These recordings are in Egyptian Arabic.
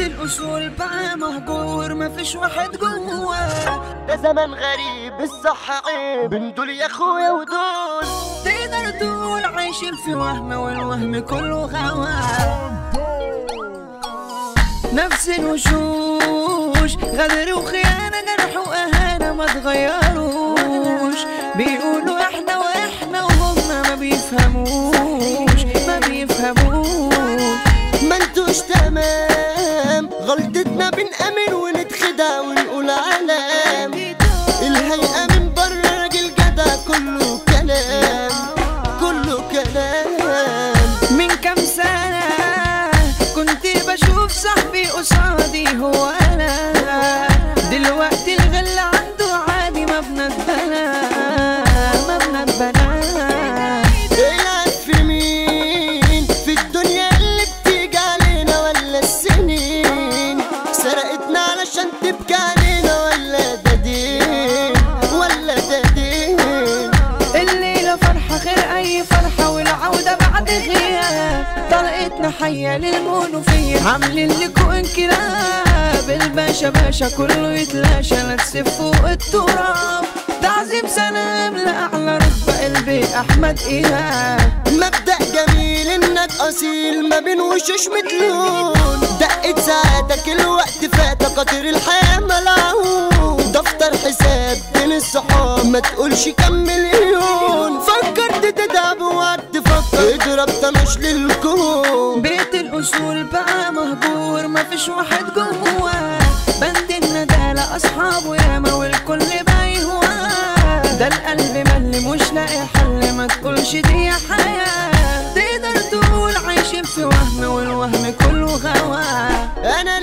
الاصول بقى مهجور مفيش واحد جواه ده زمن غريب الصح عيب من دول يا اخويا ودول تقدر تقول عايشين في وهم والوهم كله غواه نفس الوشوش غدر وخيانة جرح وأهانة ما تغيروش بيقولوا احنا واحنا وهم ما بيفهموش ما بيفهموش ما انتوش تمام غلطتنا بنأمن ونتخدع ونقول علام الهيئة من بره راجل جدع كله كلام كله كلام من كام سنة كنت بشوف صاحبي قصادي هو أنا دلوقتي الغل عنده عادي مبنى اتبنى مبنى اتبنى العب في مين في الدنيا اللي بتيجي علينا ولا السنين سرقتنا علشان تبكي علينا ولا ده دين ولا ده دين الليلة فرحة غير أي فرحة والعودة بعد غياب طلقتنا حية للمنوفية عاملين لكم انكلاب الباشا باشا كله يتلاشى لا تسيب فوق التراب تعظيم سلام لأعلى رتبة قلبي أحمد إيهاب مبدأ جميل انك اصيل ما بين وشوش متلون دقت ساعتك الوقت فات قطر الحياة ملعون دفتر حساب بين الصحاب ما تقولش كم مليون فكرت تتعب وقت تفكر اضرب طنش للكون بيت الأصول بقى مهجور مفيش واحد جواه بند الندالة أصحابه ياما والكل بقى يهواه ده القلب ملي مش لاقي حل ما تقولش دي حياة تقدر تقول عايشين في وهم والوهم كله غواه انا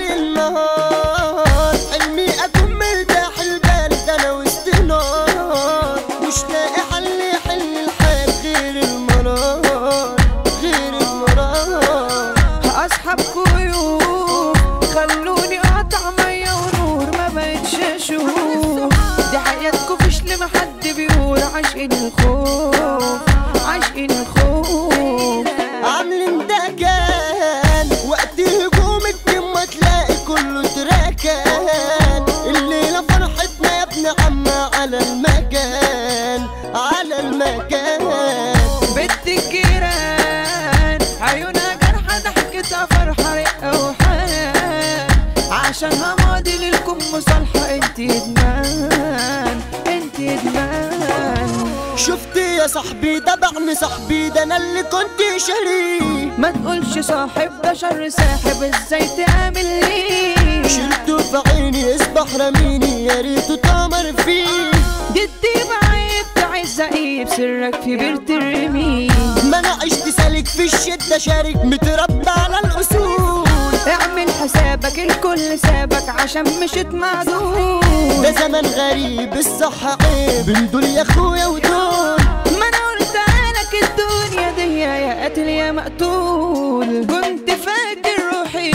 للنهار حلمي اكون مرتاح البال ده انا وسط نار مش لاقي حل يحل الحال غير المرار غير المرار أصحاب كيوب خلوني أقطع مية ونور ما بقتش أشوف دي حياتكوا فيش لما حد بيقول عاشقين الخوف عاشقين الخوف عاملين ده كان وقت هجوم الكلمة تلاقي كله تراكان الليلة فرحتنا يا ابن عم على المكان على المكان بنت الجيران عيونها جرحة ضحكتها فرحة رقة وحنان عشانها ماضي للكم مصالحة انت ادمان انت ادمان شفت يا صاحبي ده بعم صاحبي ده انا اللي كنت شاريه ما تقولش صاحب ده شر ساحب ازاي تآمن ليه شلته في عيني اصبح رميني يا ريته تامر فيه جدي بعيب تعز عيب سرك في بير ترميه ما انا عشت سالك في الشدة شارك متربى على الاصول اعمل حسابك الكل سابك عشان مشيت معدول ده زمن غريب الصح عيب من دول يا اخويا ودول ما انا قلت لك الدنيا دي يا قاتل يا مقتول كنت فاكر روحي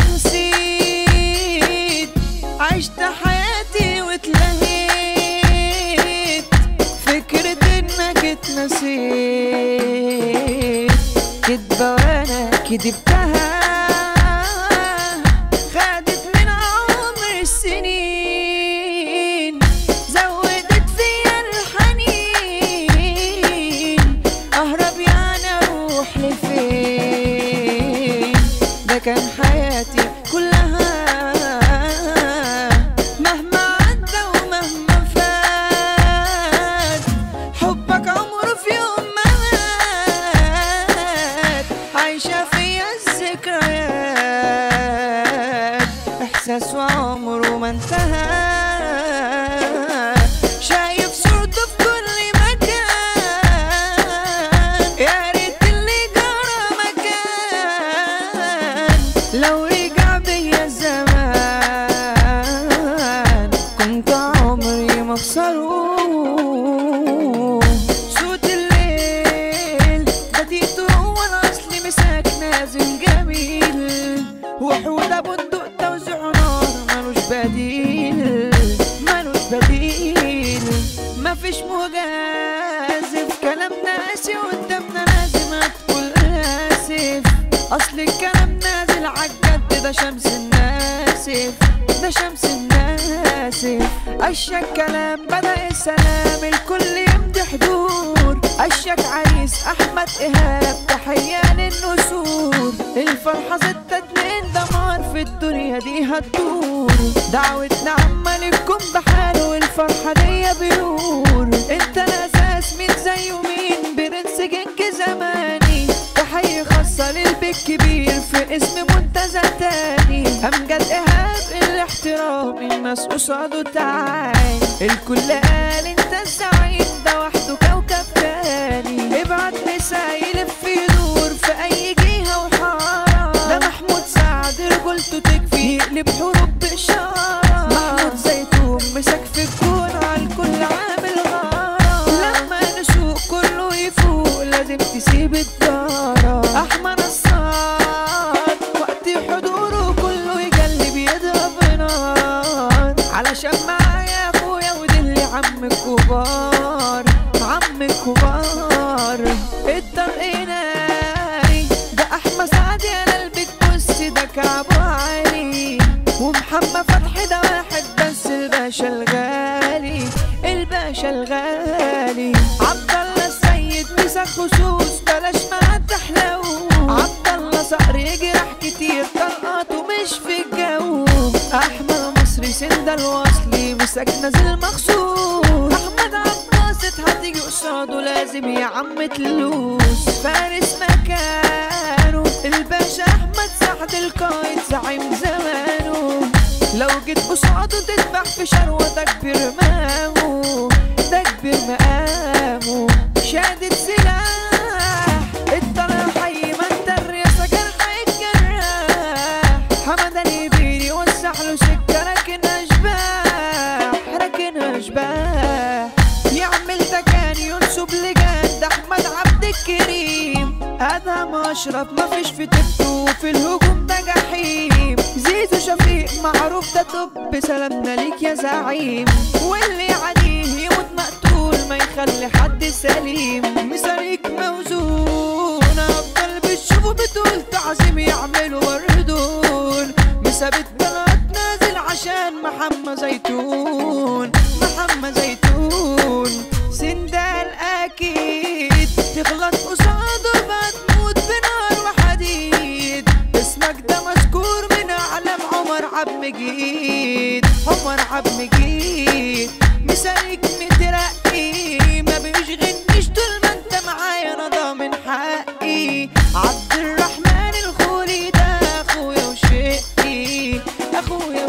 نسيت عشت حياتي واتلهيت فكرة انك اتنسيت كدبة وانا كدبتها خدت من عمر السنين زودت فيا الحنين اهرب يعني اروح لفين ده كان حياتي كلها مهما عدى ومهما فات حبك عمره في يوم ما مات عايشة فيا الذكريات احساس وعمره ما انتهى شايف صورته في كل مكان يا ريت اللي جرى مكان لو رجع بيا الزمان كنت عمري ما اخسره صوت الليل ده تيتو هو الاصل مساك نازل جميل وحود ابو الدق توزيع نار ملوش بديل ملوش بديل مفيش مجازف كلامنا قاسي قدامنا لازم هتقول اسف اصل الكلام نازل عالجد ده شمس الناس آسف ده شمس الناسف أشيك كلام بدأ السلام الكل يمدي حضور أشيك عريس أحمد إيهاب تحية للنسور الفرحة ستة اتنين دمار في الدنيا دي هتدور دعوتنا عمال لكم بحاله والفرحة دي بيور انت الأساس مين زي ومين برنس جنك زماني تحية خاصة للبيك كبير في اسم منتزه تاني أمجد إيهاب الاحترام الناس قصاده تعاني الكل قال انت الزعيم ده وحده كوكب تاني ابعت رسايل في يدور في أي جهة وحارة ده محمود سعد رجولته تكفي يقلب حروب بإشارة محمود زيتون مسك في الكون على الكل عامل غارة لما نسوق كله يفوق لازم تسيب الدارة أحمد الصاد وقت حضوره كله يقلب يضرب نار علشان معايا اخويا ودلي عم كبار عم كبار الطرق ناري ده احمد سعد يا قلبك بص ده كعبه عالي ومحمد فتحي ده واحد بس الباشا الغالي الباشا الغالي عبد الله السيد مسك خصوص بلاش ما تحلو عبد الله صقر يجرح كتير طلقاته مش في الجو احمد مصري سند الوصلي مسك نازل مخصوص احمد عباسط هتيجي قصاده لازم يا عم تلوس فارس مكانه الباشا احمد سعد القايد زعيم زمانه لو جيت قصاده تذبح في شروه ده كبير مقامه ده كبير مقامه شادد سلاح الطلع حي ما انت الرياسة جرح الجراح حمد اليبيري وسع له سكة لكن اشباح لكن اشباح يعمل تكان ينسب لجان ده احمد عبد الكريم ادهم اشرف مفيش في تبته في الهجوم ده جحيم زيزو شفيق معروف ده طب سلامنا ليك يا زعيم واللي عليه يموت مقتول ما يخلي حد سليم مساريك موزون افضل بتشوفه بتقول تعظيم يعملوا وردون مسابت بلد نازل عشان محمد زيتون محمد زيتون سندال اكيد تغلط قصاده بتموت بنار وحديد اسمك ده مذكور من اعلام عمر عبد مجيد عمر عبد مجيد مثالك مترقي ما بيشغلنيش طول ما انت معايا انا ضامن حقي عبد الرحمن الخولي ده اخويا وشقي اخويا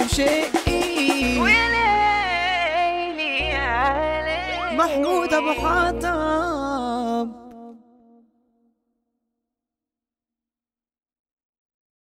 وشقي محمود ابو حاتم